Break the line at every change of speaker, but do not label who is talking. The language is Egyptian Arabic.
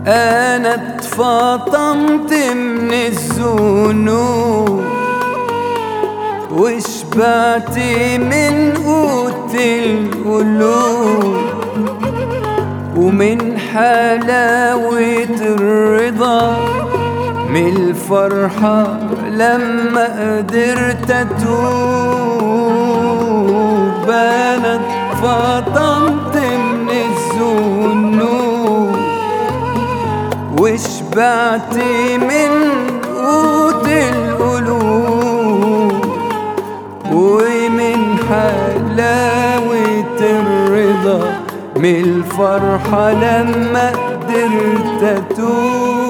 انا اتفطمت من الذنوب وشبعت من قوت القلوب ومن حلاوة الرضا من الفرحة لما قدرت أتوب أنا اتفطمت من الذنوب وشبعت من قوت القلوب ومن حلاوة الرضا من الفرحة لما قدرت أتوب